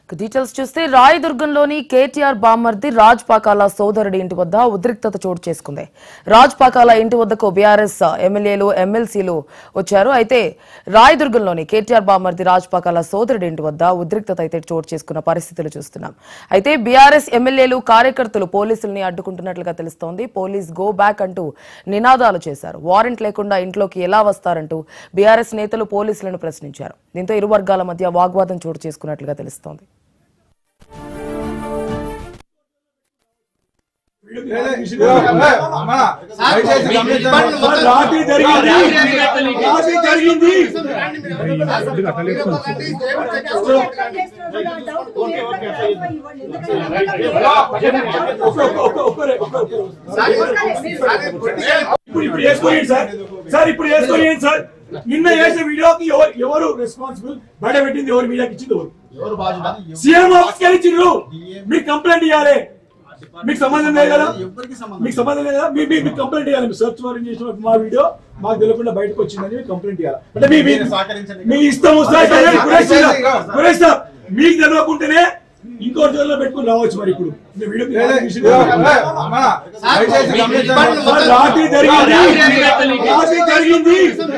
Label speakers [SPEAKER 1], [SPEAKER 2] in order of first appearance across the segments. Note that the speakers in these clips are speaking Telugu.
[SPEAKER 1] డీటెయిల్స్ చూస్తే రాయదుర్గంలోని కేటీఆర్ బామ్మర్ది రాజ్ పాకాల సోదరుడి ఇంటి వద్ద ఉద్రిక్తత చోటు చేసుకుంది రాజ్ పాకాల ఇంటి వద్దకు బీఆర్ఎస్ ఎమ్మెల్యేలు ఎమ్మెల్సీలు వచ్చారు అయితే రాయదుర్గంలోని కేటీఆర్ బామ్మర్ది రాజ్ పాకాల సోదరుడి ఇంటి వద్ద ఉద్రిక్తత అయితే చోటు చేసుకున్న పరిస్థితులు చూస్తున్నాం అయితే బీఆర్ఎస్ ఎమ్మెల్యేలు కార్యకర్తలు పోలీసుల్ని అడ్డుకుంటున్నట్లుగా తెలుస్తోంది పోలీస్ గో బ్యాక్ అంటూ నినాదాలు చేశారు వారెంట్ లేకుండా ఇంట్లోకి ఎలా వస్తారంటూ బీఆర్ఎస్ నేతలు పోలీసులను ప్రశ్నించారు దీంతో ఇరు వర్గాల మధ్య వాగ్వాదం చోటు చేసుకున్నట్లుగా తెలుస్తోంది
[SPEAKER 2] రాత్రి జరిగింది రాత్రి జరిగింది ఒక్క- ఒక్క- ఒక్కరే, ఒక్క- ఒక్కరే. ఇప్పుడు ఇప్పుడు వేసుకోండి సార్ సార్ ఇప్పుడు వేసుకోండి సార్ నిన్న చేసిన వీడియోకి ఎవరు ఎవరు రెస్పాన్సిబుల్ బయట పెట్టింది ఎవరు మీడియాకి ఇచ్చింది ఎవరు సీఎం ఆఫీస్కి వెళ్ళి ఇచ్చిండ్రు మీకు కంప్లైంట్ ఇవ్వాలి మీకు సంబంధం లేదు కదా మీకు సంబంధం లేదు కదా మీ మీ- మీకు కంప్లైంట్ ఇవ్వాలి మీరు సెర్చ్ వారెంట్ చేసిన మా వీడియో మాకు తెలియకుండా బయటకు వచ్చిందని మీకు కంప్లైంట్ ఇవ్వాలి అంటే మీ మీ- మీ ఇష్టం వస్తాయి కురేష్ సార్, కురేష్ సార్, మీకు తెలియకుంటేనే ఇంకో జోల్లో పెట్టుకుని రావచ్చు మరి ఇప్పుడు మీ వీడియోకి సార్, రాత్రి జరిగింది రాత్రి జరిగింది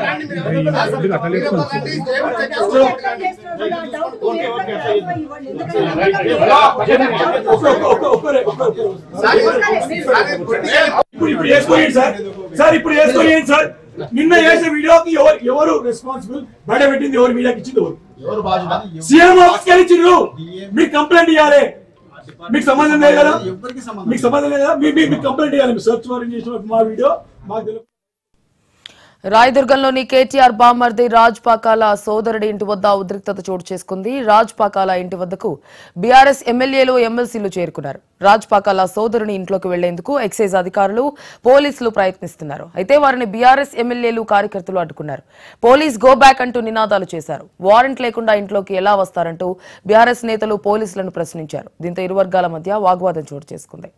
[SPEAKER 2] ఒక్క- ఒక్క- ఒక్క- ఒక్కరే, ఒక్క- ఒక్కరే. ఇప్పుడు ఇప్పుడు వేసుకోండి సార్ సార్ ఇప్పుడు వేసుకోండి సార్ నిన్న చేసిన వీడియోకి ఎవరు ఎవరు రెస్పాన్సిబుల్ బయట పెట్టింది ఎవరు మీడియాకి ఇచ్చింది ఎవరు సీఎం ఆఫీస్కి వెళ్ళి ఇచ్చిండ్రు మీకు కంప్లైంట్ ఇవ్వాలి మీకు సంబంధం లేదు కదా మీకు సంబంధం లేదు కదా మీ మీ- మీకు కంప్లైంట్ ఇవ్వాలి మీరు సెర్చ్ వారెంట్ చేసిన మా వీడియో మాకు తెలియదు
[SPEAKER 1] రాయదుర్గంలోని కేటీఆర్ బామ్మర్ది రాజ్ పాకాల సోదరుడి ఇంటి వద్ద ఉద్రిక్తత చోటు చేసుకుంది రాజ్ పాకాల ఇంటి వద్దకు బీఆర్ఎస్ ఎమ్మెల్యేలు ఎమ్మెల్సీలు చేరుకున్నారు రాజ్ పాకాల సోదరుని ఇంట్లోకి వెళ్లేందుకు ఎక్సైజ్ అధికారులు పోలీసులు ప్రయత్నిస్తున్నారు అయితే వారిని బీఆర్ఎస్ ఎమ్మెల్యేలు కార్యకర్తలు అడ్డుకున్నారు పోలీస్ గో బ్యాక్ అంటూ నినాదాలు చేశారు వారెంట్ లేకుండా ఇంట్లోకి ఎలా వస్తారంటూ బీఆర్ఎస్ నేతలు పోలీసులను ప్రశ్నించారు దీంతో ఇరు వర్గాల మధ్య వాగ్వాదం చోటు చేసుకుంది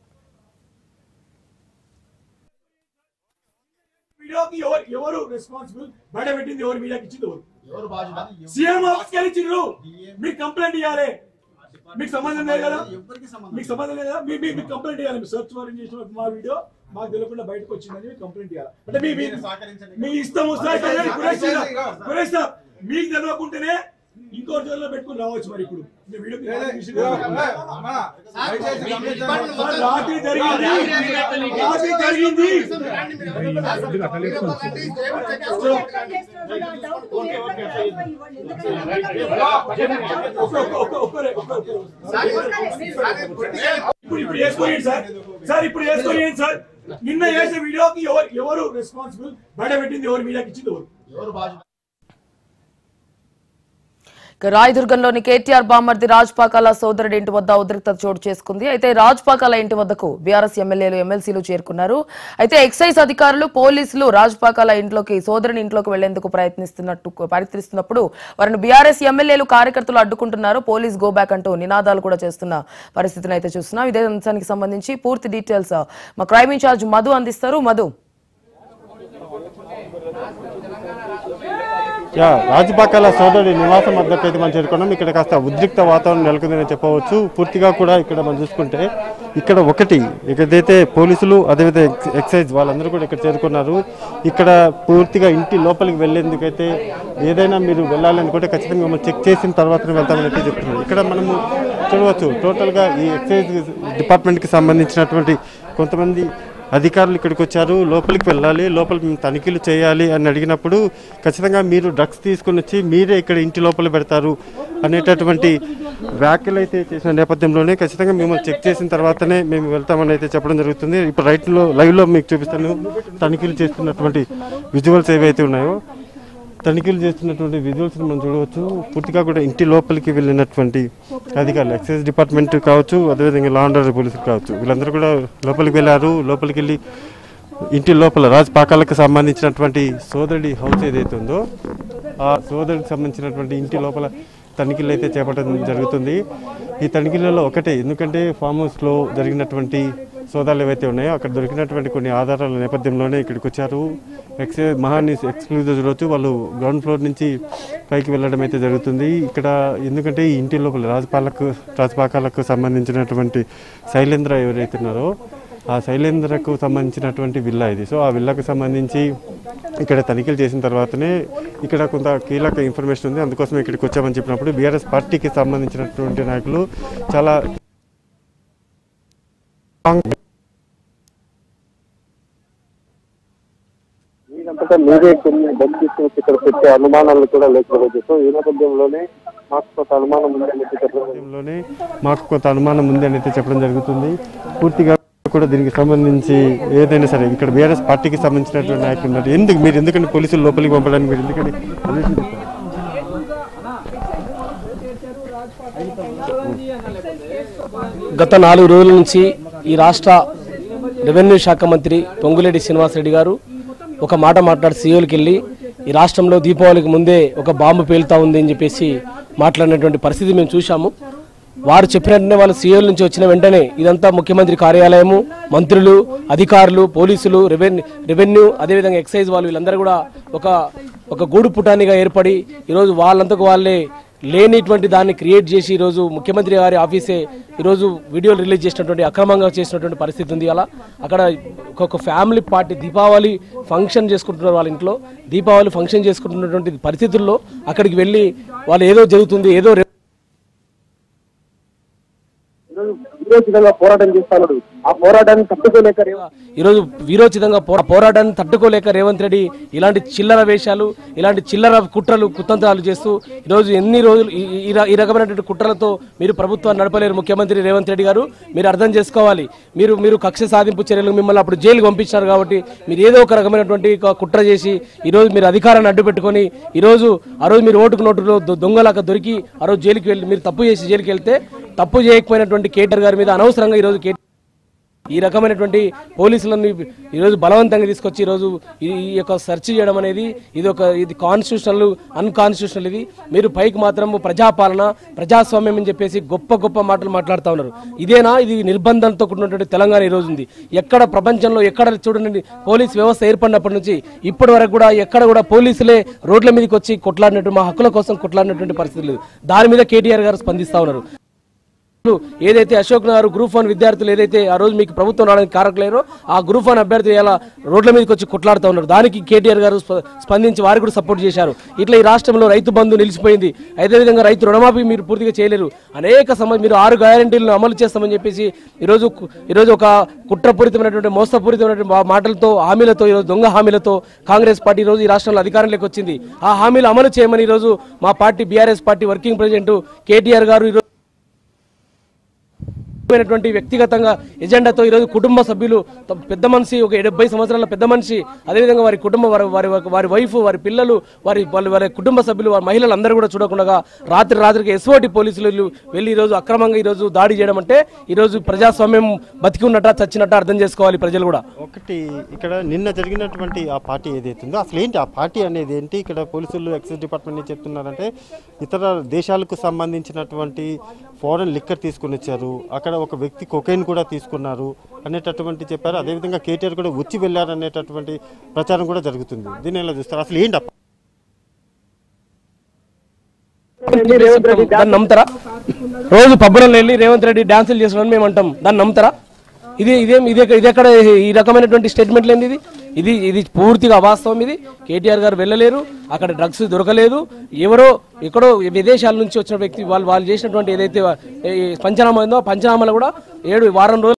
[SPEAKER 2] వీడియోకి ఎవరు ఎవరు రెస్పాన్సిబుల్ బయట పెట్టింది ఎవరు మీడియాకి ఇచ్చింది ఎవరు సీఎం ఆఫీస్కి వెళ్ళి ఇచ్చిండ్రు మీకు కంప్లైంట్ ఇవ్వాలి మీకు సంబంధం లేదు కదా మీకు సంబంధం లేదు కదా మీ మీ- మీకు కంప్లైంట్ ఇవ్వాలి మీరు సెర్చ్ వారెంట్ చేసిన మా వీడియో మాకు తెలియకుండా బయటకు వచ్చిందని మీకు కంప్లైంట్ ఇవ్వాలి అంటే మీ మీ- మీ ఇష్టం వస్తాయి కురేష్ సార్, కురేష్ సార్, మీకు తెలియకుంటేనే ఇంకో జోల్లో పెట్టుకుని రావచ్చు మరి ఇప్పుడు మీ వీడియోకి సార్, రాత్రి జరిగింది రాత్రి జరిగింది ఒక్క- ఒక్క- ఒక్క- ఒక్కరే, ఒక్క- ఒక్కరే. ఇప్పుడు ఇప్పుడు వేసుకోండి సార్ సార్ ఇప్పుడు వేసుకోండి సార్ నిన్న చేసిన వీడియోకి ఎవరు ఎవరు రెస్పాన్సిబుల్ బయట పెట్టింది ఎవరు మీడియాకి ఇచ్చింది ఎవరు
[SPEAKER 1] ఇక రాయదుర్గంలోని కేటీఆర్ బామ్మర్ది రాజ్ పాకాల సోదరుడి ఇంటి వద్ద ఉద్రిక్తత చోటు చేసుకుంది అయితే రాజ్ పాకాల ఇంటి వద్దకు బీఆర్ఎస్ ఎమ్మెల్యేలు ఎమ్మెల్సీలు చేరుకున్నారు అయితే ఎక్సైజ్ అధికారులు పోలీసులు రాజ్ పాకాల ఇంట్లోకి సోదరుని ఇంట్లోకి వెళ్లేందుకు ప్రయత్నిస్తున్నట్టు ప్రయత్నిస్తున్నప్పుడు వారిని బీఆర్ఎస్ ఎమ్మెల్యేలు కార్యకర్తలు అడ్డుకుంటున్నారు పోలీస్ గో బ్యాక్ అంటూ నినాదాలు కూడా చేస్తున్న పరిస్థితిని అయితే చూస్తున్నాం ఇదే అంశానికి సంబంధించి పూర్తి డీటెయిల్స్ మా క్రైమ్ ఇన్ఛార్జ్ మధు అందిస్తారు మధు
[SPEAKER 3] యా రాజపాకాల సోదరుడి నివాసం వద్దకు అయితే మనం చేరుకున్నాం ఇక్కడ కాస్త ఉద్రిక్త వాతావరణం నెలకొందని చెప్పవచ్చు పూర్తిగా కూడా ఇక్కడ మనం చూసుకుంటే ఇక్కడ ఒకటి ఇక్కడైతే పోలీసులు అదేవిధంగా ఎక్స్- ఎక్సైజ్ వాళ్ళందరూ కూడా ఇక్కడ చేరుకున్నారు ఇక్కడ పూర్తిగా ఇంటి లోపలికి వెళ్ళేందుకైతే ఏదైనా మీరు వెళ్ళాలనుకుంటే ఖచ్చితంగా మిమ్మల్ని చెక్ చేసిన తర్వాతనే వెళ్తామని అయితే చెప్తున్నారు ఇక్కడ మనము చూడవచ్చు టోటల్గా ఈ ఎక్సైజ్ డిపార్ట్మెంట్కి సంబంధించినటువంటి కొంతమంది అధికారులు ఇక్కడికి వచ్చారు లోపలికి వెళ్ళాలి లోపల మేము తనిఖీలు చేయాలి అని అడిగినప్పుడు ఖచ్చితంగా మీరు డ్రగ్స్ తీసుకుని వచ్చి మీరే ఇక్కడ ఇంటి లోపల పెడతారు అనేటటువంటి వ్యాఖ్యలు అయితే చేసిన నేపథ్యంలోనే ఖచ్చితంగా మిమ్మల్ని చెక్ చేసిన తర్వాతనే మేము వెళ్తామని అయితే చెప్పడం జరుగుతుంది ఇప్పుడు రైట్లో లైవ్లో మీకు చూపిస్తాను తనిఖీలు చేస్తున్నటువంటి విజువల్స్ ఏవైతే ఉన్నాయో తనిఖీలు చేస్తున్నటువంటి విజువల్స్ మనం చూడవచ్చు పూర్తిగా కూడా ఇంటి లోపలికి వెళ్ళినటువంటి అధికారులు ఎక్సైజ్ డిపార్ట్మెంట్ కావచ్చు అదేవిధంగా లా అండ్ ఆర్డర్ పోలీసులు కావచ్చు వీళ్ళందరూ కూడా లోపలికి వెళ్ళారు లోపలికి వెళ్ళి ఇంటి లోపల రాజ్ పాకాలకు సంబంధించినటువంటి సోదరుడి హౌస్ ఏదైతే ఉందో ఆ సోదరుడికి సంబంధించినటువంటి ఇంటి లోపల తనిఖీలు అయితే చేపట్టడం జరుగుతుంది ఈ తనిఖీలలో ఒకటే ఎందుకంటే ఫామ్ హౌస్లో జరిగినటువంటి సోదాలు ఏవైతే ఉన్నాయో అక్కడ దొరికినటువంటి కొన్ని ఆధారాల నేపథ్యంలోనే ఇక్కడికి వచ్చారు ఎక్సైజ్ మహాని ఎక్స్క్లూజివ్ చూడవచ్చు వాళ్ళు గ్రౌండ్ ఫ్లోర్ నుంచి పైకి వెళ్ళడం అయితే జరుగుతుంది ఇక్కడ ఎందుకంటే ఈ ఇంటి లోపల రాజపాలకు రాజపాకాలకు సంబంధించినటువంటి శైలేంద్ర ఎవరైతే ఉన్నారో ఆ శైలేంద్రకు సంబంధించినటువంటి విల్లా ఇది సో ఆ విల్లాకు సంబంధించి ఇక్కడ తనిఖీలు చేసిన తర్వాతనే ఇక్కడ కొంత కీలక ఇన్ఫర్మేషన్ ఉంది అందుకోసం ఇక్కడికి వచ్చామని చెప్పినప్పుడు బీఆర్ఎస్ పార్టీకి సంబంధించినటువంటి నాయకులు చాలా
[SPEAKER 4] మీరంతటా మీరే కొన్ని బస్ తీసుకొచ్చి ఇక్కడ పెట్టే అనుమానాలు కూడా లేకపోతే సో ఈ నేపథ్యంలోనే మాకు కొంత అనుమానం ఉందని చెప్పడం
[SPEAKER 3] లోనే మాకు కొంత అనుమానం ఉంది అని అయితే చెప్పడం జరుగుతుంది పూర్తిగా కూడా దీనికి సంబంధించి ఏదైనా సరే ఇక్కడ బీఆర్ఎస్ పార్టీకి సంబంధించినటువంటి నాయకులు ఉన్నారు ఎందుకు మీరు ఎందుకంటే పోలీసులు లోపలికి పంపడానికి మీరు ఎందుకంటే రీజన్ చెప్తారా?
[SPEAKER 5] గత నాలుగు రోజుల నుంచి ఈ రాష్ట్ర రెవెన్యూ శాఖ మంత్రి పొంగులేటి శ్రీనివాసరెడ్డి గారు ఒక మాట మాట్లాడి సీఎల్కి వెళ్ళి ఈ రాష్ట్రంలో దీపావళికి ముందే ఒక బాంబు పేలుతా ఉంది అని చెప్పేసి మాట్లాడినటువంటి పరిస్థితి మేము చూశాము వారు చెప్పినట్టునే వాళ్ళు సీఎల్ నుంచి వచ్చిన వెంటనే ఇదంతా ముఖ్యమంత్రి కార్యాలయము మంత్రులు అధికారులు పోలీసులు రెవెన్యూ రెవెన్యూ అదేవిధంగా ఎక్సైజ్ వాళ్ళు వీళ్ళందరూ కూడా ఒక ఒక గూడు పుటానిగా ఏర్పడి ఈరోజు వాళ్ళంతకు వాళ్ళే లేనిటువంటి దాన్ని క్రియేట్ చేసి ఈరోజు ముఖ్యమంత్రి గారి ఆఫీసే ఈరోజు వీడియోలు రిలీజ్ చేసినటువంటి అక్రమంగా చేసినటువంటి పరిస్థితి ఉంది అలా అక్కడ ఒక ఫ్యామిలీ పార్టీ దీపావళి ఫంక్షన్ చేసుకుంటున్నారు వాళ్ళ ఇంట్లో దీపావళి ఫంక్షన్ చేసుకుంటున్నటువంటి పరిస్థితుల్లో అక్కడికి వెళ్ళి వాళ్ళు ఏదో జరుగుతుంది ఏదో రే-
[SPEAKER 4] ఈరోజు విరోచితంగా పోరాటం చేస్తాడు ఆ పోరాటాన్ని తప్పుకోలేక రేవ-
[SPEAKER 5] ఈరోజు వీరోచితంగా పోరా- పోరాటాన్ని తట్టుకోలేక రేవంత్ రెడ్డి ఇలాంటి చిల్లర వేషాలు ఇలాంటి చిల్లర కుట్రలు కుతంత్రాలు చేస్తూ ఈరోజు ఎన్ని రోజులు ఈ- ఈ- ఈ ర- ఈ రకమైనటువంటి కుట్రలతో మీరు ప్రభుత్వాన్ని నడపలేరు ముఖ్యమంత్రి రేవంత్ రెడ్డి గారు మీరు అర్థం చేసుకోవాలి మీరు మీరు కక్ష సాధింపు చర్యలు మిమ్మల్ని అప్పుడు జైలుకి పంపించారు కాబట్టి మీరు ఏదో ఒక రకమైనటువంటి ఒక కుట్ర చేసి ఈరోజు మీరు అధికారాన్ని అడ్డు పెట్టుకొని ఈరోజు ఆ రోజు మీరు ఓటుకు నోటులో దొ- దొంగలాగా దొరికి ఆ రోజు జైలుకి వెళ్ళి మీరు తప్పు చేసి జైలుకి వెళ్తే తప్పు చేయకపోయినటువంటి కేటీఆర్ గారి మీద అనవసరంగా ఈరోజు కే ఈ రకమైనటువంటి పోలీసులను ఈరోజు బలవంతంగా తీసుకొచ్చి ఈరోజు ఈ ఈ యొక్క సెర్చ్ చేయడం అనేది ఇది ఒక ఇది కాన్స్టిట్యూషనల్ అన్కాన్స్టిట్యూషనల్ ఇది మీరు పైకి మాత్రం ప్రజాపాలన ప్రజాస్వామ్యం అని చెప్పేసి గొప్ప గొప్ప మాటలు మాట్లాడుతూ ఉన్నారు ఇదేనా ఇది నిర్బంధంతో కూడినటువంటి తెలంగాణ ఈ రోజు ఉంది ఎక్కడ ప్రపంచంలో ఎక్కడ చూడండి పోలీస్ వ్యవస్థ ఏర్పడినప్పటి నుంచి ఇప్పటి వరకు కూడా ఎక్కడ కూడా పోలీసులే రోడ్ల మీదకి వచ్చి కొట్లాడినట్టు మా హక్కుల కోసం కొట్లాడినటువంటి పరిస్థితి లేదు దాని మీద కేటీఆర్ గారు స్పందిస్తా ఉన్నారు ఏదైతే అశోక్ నగర్ గ్రూప్ వన్ విద్యార్థులు ఏదైతే ఆ రోజు మీకు ప్రభుత్వం రావడానికి కారకులేరో ఆ గ్రూప్ వన్ అభ్యర్థులు ఇలా రోడ్ల మీదకి వచ్చి కొట్లాడుతూ ఉన్నారు దానికి కేటీఆర్ గారు స్ప- స్పందించి వారు కూడా సపోర్ట్ చేశారు ఇట్లా ఈ రాష్ట్రంలో రైతు బంధు నిలిచిపోయింది అదేవిధంగా రైతు రుణమాఫీ మీరు పూర్తిగా చేయలేరు అనేక సమ మీరు ఆరు గ్యారంటీలను అమలు చేస్తామని చెప్పేసి ఈరోజు కు- ఈరోజు ఒక కుట్రపూరితమైనటువంటి మోసపూరితమైనటువంటి మా- మాటలతో హామీలతో ఈరోజు దొంగ హామీలతో కాంగ్రెస్ పార్టీ ఈరోజు ఈ రాష్ట్రంలో అధికారంలోకి వచ్చింది ఆ హామీలు అమలు చేయమని ఈరోజు మా party BRS party working president KTR గారు ఈరోజు అయినటువంటి వ్యక్తిగతంగా ఎజెండాతో ఈరోజు కుటుంబ సభ్యులు త- పెద్ద మనిషి ఒక డెబ్బై సంవత్సరాల పెద్ద మనిషి అదేవిధంగా వారి కుటుంబ వారి వారి వారి వైఫ్ వారి పిల్లలు వారి వాళ్ళ వారి కుటుంబ సభ్యులు వారి మహిళలు అందరూ కూడా చూడకుండా రాత్రి రాత్రికి ఎస్ఓటి పోలీసులు వెళ్ళి ఈరోజు అక్రమంగా ఈరోజు దాడి చేయడం అంటే ఈరోజు ప్రజాస్వామ్యం బతికి ఉన్నట్ట చచ్చినట్ట అర్థం చేసుకోవాలి ప్రజలు కూడా
[SPEAKER 3] ఒకటి ఇక్కడ నిన్న జరిగినటువంటి ఆ పార్టీ ఏదైతే ఉందో అసలు ఏంటి ఆ పార్టీ అనేది ఏంటి ఇక్కడ పోలీసులు ఎక్సైజ్ డిపార్ట్మెంట్ నుంచి చెప్తున్నారంటే ఇతర దేశాలకు సంబంధించినటువంటి ఫారెన్ లిక్కర్ తీసుకుని వచ్చారు అక్కడ ఒక వ్యక్తి కొకైన్ కూడా తీసుకున్నారు అనేటటువంటి చెప్పారు అదేవిధంగా కేటీఆర్ కూడా వచ్చి వెళ్ళారు అనేటటువంటి ప్రచారం కూడా జరుగుతుంది దీన్ని ఎలా చూస్తారు అసలు ఏంటి ఆ
[SPEAKER 5] దాన్ని నమ్ముతారా రోజు పబ్బులలో వెళ్ళి రేవంత్ రెడ్డి డాన్సులు చేస్తున్నాడని మేము అంటాం దాన్ని నమ్ముతారా ఇది ఇదేం ఇది ఇది ఎక్కడ ఈ రకమైనటువంటి స్టేట్మెంట్లు ఏంది ఇది ఇది ఇది పూర్తిగా అవాస్తవం ఇది కేటీఆర్ గారు వెళ్ళలేరు అక్కడ డ్రగ్స్ దొరకలేదు ఎవరో ఎక్కడో విదేశాల నుంచి వచ్చిన వ్యక్తి వాళ్ళు వాళ్ళు చేసినటువంటి ఏదైతే ఈ పంచనామా ఉందో ఆ పంచనామాలో కూడా ఏడు వారం రోజులు